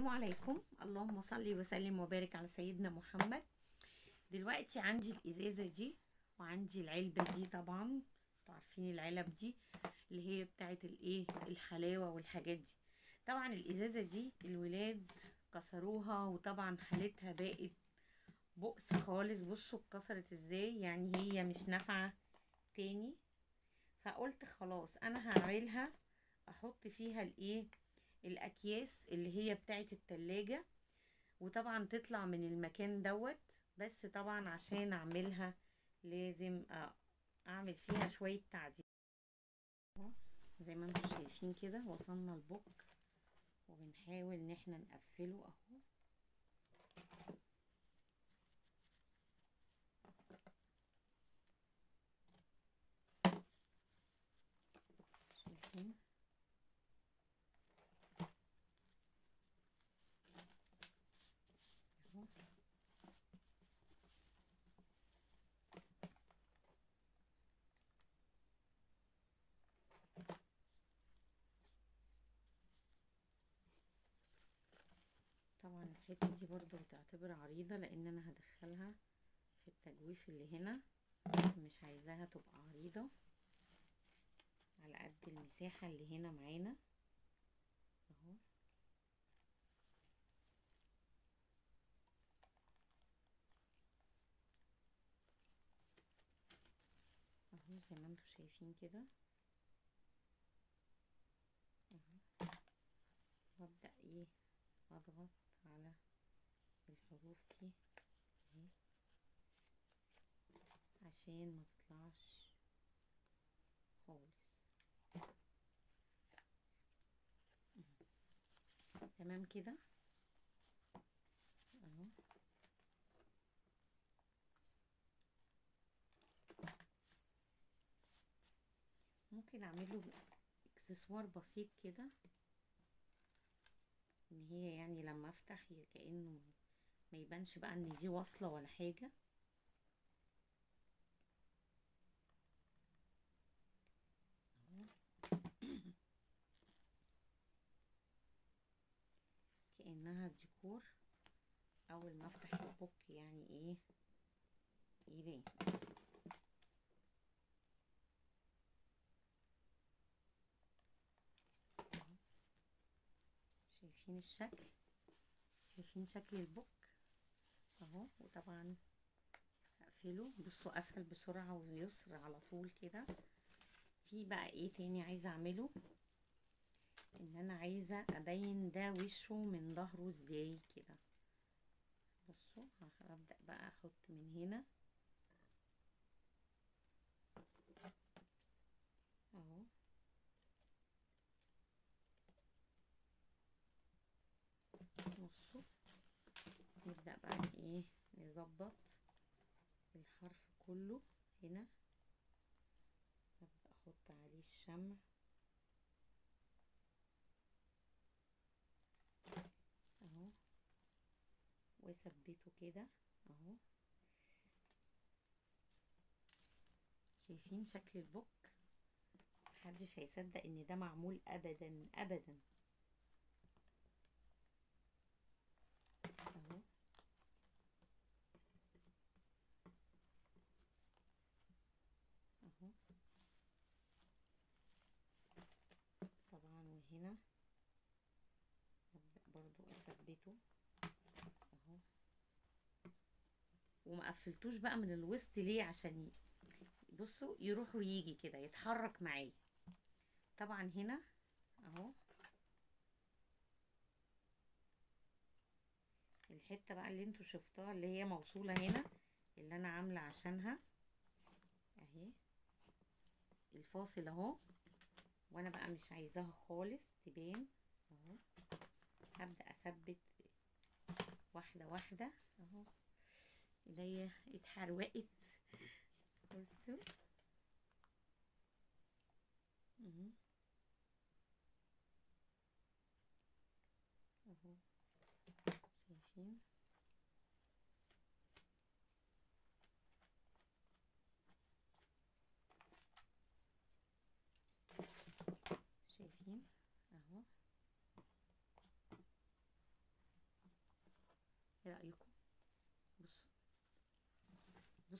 عليكم اللهم صل وسلم وبارك على سيدنا محمد دلوقتي عندي الازازه دي وعندي العلبه دي طبعا انتوا عارفين العلب دي اللي هي بتاعت الايه الحلاوه والحاجات دي طبعا الازازه دي الولاد كسروها وطبعا حالتها بقت بؤس خالص بصوا اتكسرت ازاي يعني هي مش نافعه تاني فقلت خلاص انا هعملها احط فيها الايه الاكياس اللي هي بتاعت التلاجة وطبعا تطلع من المكان دوت بس طبعا عشان اعملها لازم اعمل فيها شوية تعديل زي ما انتم شايفين كده وصلنا البوك وبنحاول ان احنا نقفله اهو شايفين اهو طبعا الحته دي برضو بتعتبر عريضه لان انا هدخلها في التجويف اللي هنا مش عايزاها تبقى عريضه على قد المساحه اللي هنا معانا اهو اهو زي ما انتم شايفين كده اهو وابدا ايه اضغط على الحروف دي اهي عشان ما تطلعش خالص تمام كده اهو ممكن اعمله اكسسوار بسيط كده ان هي يعني لما افتح كأنه ما يبانش بقى ان دي واصلة ولا حاجة كأنها ديكور اول ما افتح البوك يعني ايه يبان شايفين الشكل شايفين شكل البوك اهو وطبعا هقفله بصوا قفل بسرعة ويسر على طول كده في بقى ايه تاني عايزة اعمله ان انا عايزة ابين ده وشه من ظهره ازاي كده بصوا هبدأ بقى احط من هنا اهو بصوا نبدأ بقى ايه نظبط الحرف كله هنا هبدأ احط عليه الشمع اهو واثبته كده اهو شايفين شكل البوك محدش هيصدق ان ده معمول ابدا ابدا اهو اهو طبعا وهنا هبدأ برضو اثبته اهو وما قفلتوش بقى من الوسط ليه عشان بصوا يروح ويجي كده يتحرك معايا طبعا هنا اهو الحته بقى اللي انتوا شفتوها اللي هي موصوله هنا اللي انا عامله عشانها اهي الفاصل اهو وانا بقى مش عايزاها خالص تبان اهو هبدا اثبت واحده واحده اهو ايديا اتحروقت بصوا اهو اهو شايفين شايفين اهو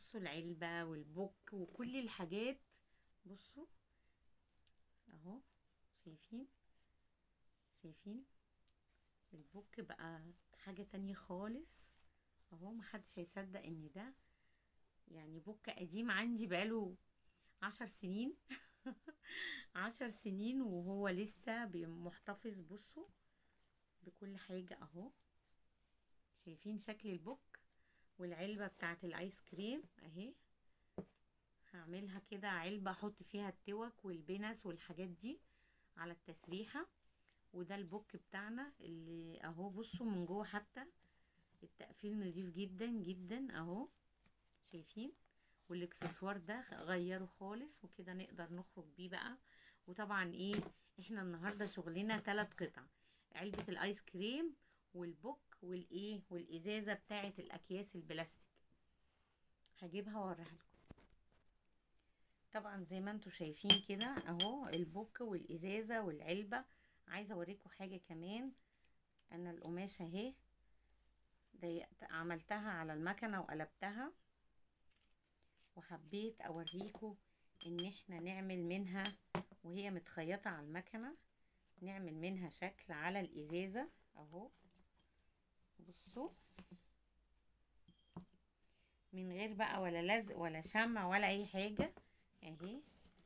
بصوا العلبة والبوك وكل الحاجات بصوا اهو شايفين شايفين البوك بقى حاجة تانية خالص اهو محدش هيصدق ان ده يعني بوك قديم عندي بقاله عشر سنين عشر سنين وهو لسه بي- محتفظ بصوا بكل حاجة اهو شايفين شكل البوك والعلبة بتاعت الايس كريم اهي هعملها كده علبة احط فيها التوك والبنس والحاجات دي على التسريحة وده البوك بتاعنا اللي اهو بصوا من جوه حتى التقفيل نضيف جدا جدا اهو شايفين والاكسسوار ده غيره خالص وكده نقدر نخرج بيه بقى وطبعا ايه احنا النهارده شغلنا ثلاث قطع علبة الايس كريم والبوك والايه والازازة بتاعة الاكياس البلاستيك هجيبها واوريها لكم طبعا زي ما انتوا شايفين كده اهو البوك والازازة والعلبة عايزة اوريكم حاجة كمان انا القماشة اهي ضيقت عملتها على المكنة وقلبتها وحبيت اوريكم ان احنا نعمل منها وهي متخيطة على المكنة نعمل منها شكل على الازازة اهو بصوا من غير بقى ولا لزق ولا شمع ولا اي حاجة اهي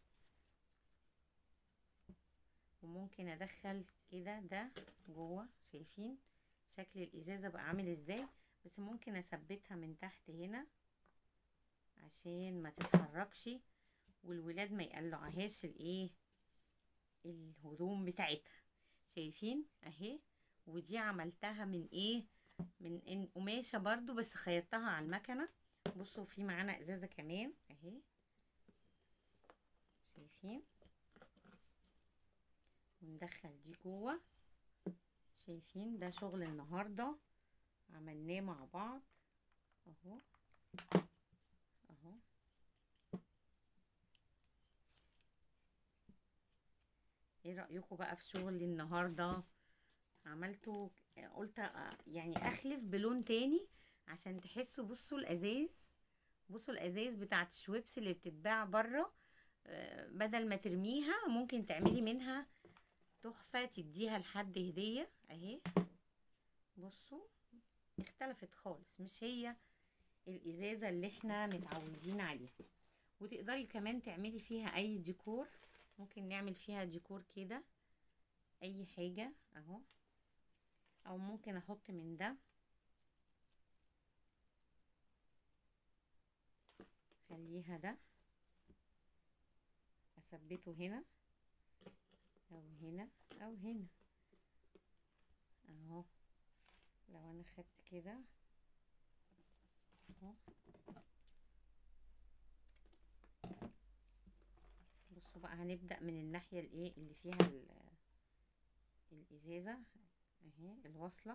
وممكن ادخل كده ده جوه شايفين شكل الازازة بقى عامل ازاي بس ممكن اثبتها من تحت هنا عشان ما تتحركش والولاد ما يقلعهاش الايه الهدوم بتاعتها شايفين اهي ودي عملتها من ايه من إن قماشه برضو بس خيطتها على المكنه بصوا في معانا ازازه كمان اهي شايفين وندخل دي جوه شايفين ده شغل النهارده عملناه مع بعض اهو اهو ايه رأيكم بقى في شغلي النهاردة عملته قلت أ- يعني اخلف بلون تاني عشان تحسوا بصوا الازاز بصوا الازاز بتاعت الشويبس اللي بتتباع بره آه، بدل ما ترميها ممكن تعملي منها تحفة تديها لحد هدية اهي بصوا اختلفت خالص مش هي الازازة اللي احنا متعودين عليها وتقدري كمان تعملي فيها اي ديكور ممكن نعمل فيها ديكور كده اي حاجة اهو او ممكن احط من ده خليها ده اثبته هنا او هنا او هنا اهو لو انا خدت كده اهو بصوا بقى هنبدأ من الناحية الايه اللي فيها ال- الازازة اهي الواصلة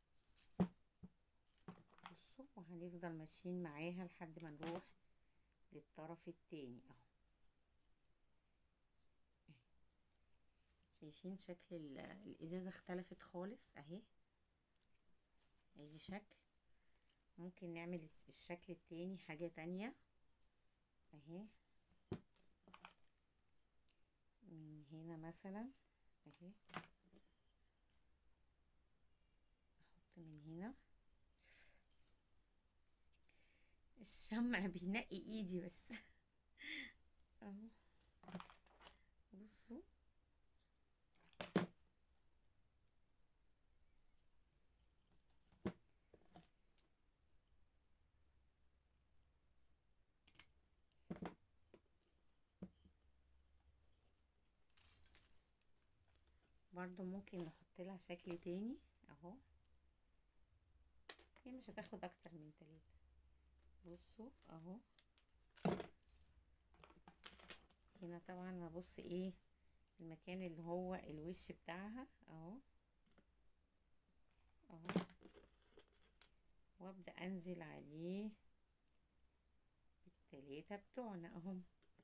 بصوا وهنفضل ماشيين معاها لحد ما نروح للطرف التاني اهو شايفين شكل ال- الازازة اختلفت خالص اهي ادي شكل ممكن نعمل الشكل التاني حاجة تانية اهي من هنا مثلا اهي احط من هنا الشمع بينقي ايدي بس اهو بصوا برضو ممكن نحط لها شكل تاني اهو هي مش هتاخد اكتر من تلاتة بصوا اهو هنا طبعا هبص ايه المكان اللي هو الوش بتاعها اهو اهو وابدأ انزل عليه بالتلاتة بتوعنا اهم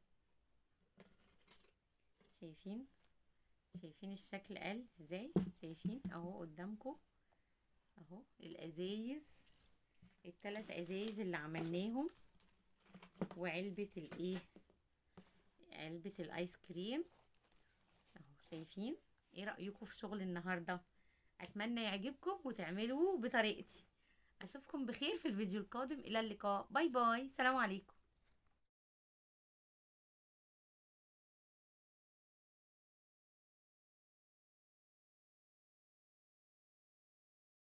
شايفين شايفين الشكل قل ازاي شايفين اهو قدامكم اهو الازايز التلات ازايز اللي عملناهم وعلبة الايه علبة الايس كريم اهو شايفين ايه رأيكم في شغل النهاردة اتمنى يعجبكم وتعملوه بطريقتي اشوفكم بخير في الفيديو القادم الى اللقاء باي باي سلام عليكم